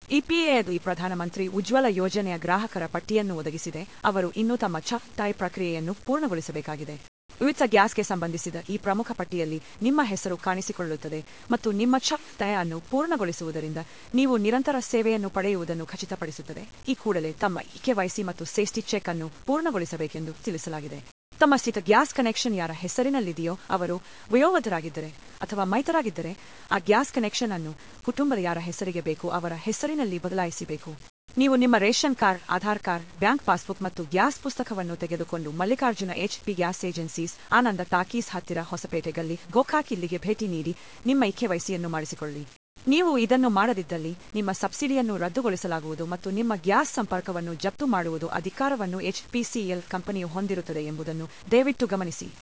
ಇಪಿಎದು ಈ ಪ್ರಧಾನಮಂತ್ರಿ ಉಜ್ವಲ ಯೋಜನೆಯ ಗ್ರಾಹಕರ ಪಟ್ಟಿಯನ್ನು ಒದಗಿಸಿದೆ ಅವರು ಇನ್ನೂ ತಮ್ಮ ಛ ಟೈ ಪ್ರಕ್ರಿಯೆಯನ್ನು ಪೂರ್ಣಗೊಳಿಸಬೇಕಾಗಿದೆ ಉಚಿತ ಗ್ಯಾಸ್ಗೆ ಸಂಬಂಧಿಸಿದ ಈ ಪ್ರಮುಖ ಪಟ್ಟಿಯಲ್ಲಿ ನಿಮ್ಮ ಹೆಸರು ಕಾಣಿಸಿಕೊಳ್ಳುತ್ತದೆ ಮತ್ತು ನಿಮ್ಮ ಛ ಟೈ ಅನ್ನು ಪೂರ್ಣಗೊಳಿಸುವುದರಿಂದ ನೀವು ನಿರಂತರ ಸೇವೆಯನ್ನು ಪಡೆಯುವುದನ್ನು ಖಚಿತಪಡಿಸುತ್ತದೆ ಈ ಕೂಡಲೇ ತಮ್ಮ ಇಕೆವೈಸಿ ಮತ್ತು ಸೇಫ್ಟಿ ಚೆಕ್ ಅನ್ನು ಪೂರ್ಣಗೊಳಿಸಬೇಕೆಂದು ತಿಳಿಸಲಾಗಿದೆ ತಮ್ಮ ಸ್ಥಿತ ಗ್ಯಾಸ್ ಕನೆಕ್ಷನ್ ಯಾರ ಹೆಸರಿನಲ್ಲಿದೆಯೋ ಅವರು ವಯೋವೃದ್ಧರಾಗಿದ್ದರೆ ಅಥವಾ ಮೈತರಾಗಿದ್ದರೆ ಆ ಗ್ಯಾಸ್ ಕನೆಕ್ಷನ್ ಅನ್ನು ಕುಟುಂಬದ ಯಾರ ಹೆಸರಿಗೆ ಬೇಕು ಅವರ ಹೆಸರಿನಲ್ಲಿ ಬದಲಾಯಿಸಬೇಕು ನೀವು ನಿಮ್ಮ ration card Aadhaar card bank passbook ಮತ್ತು ಗ್ಯಾಸ್ ಪುಸ್ತಕವನ್ನು ತೆಗೆದುಕೊಂಡು Mallikarjuna H P gas agencies Ananda talkies ಹತ್ತಿರ ಹೊಸಪೇಟೆ ಗಲ್ಲಿ ಗೋಕಾಕ್ ಇಲ್ಲಿಗೆ ಭೇಟಿ ನೀಡಿ ನಿಮ್ಮ ಇಕೆವೈಸಿಯನ್ನು ಮಾಡಿಸಿಕೊಳ್ಳಿ ನೀವು ಇದನ್ನು ಮಾಡದಿದ್ದಲ್ಲಿ ನಿಮ್ಮ ಸಬ್ಸಿಡಿಯನ್ನು ರದ್ದುಗೊಳಿಸಲಾಗುವುದು ಮತ್ತು ನಿಮ್ಮ ಗ್ಯಾಸ್ ಸಂಪರ್ಕವನ್ನು ಜಪ್ತು ಮಾಡುವುದು ಅಧಿಕಾರವನ್ನು ಎಚ್ಪಿಸಿಎಲ್ ಕಂಪನಿಯು ಹೊಂದಿರುತ್ತದೆ ಎಂಬುದನ್ನು ದಯವಿಟ್ಟು ಗಮನಿಸಿ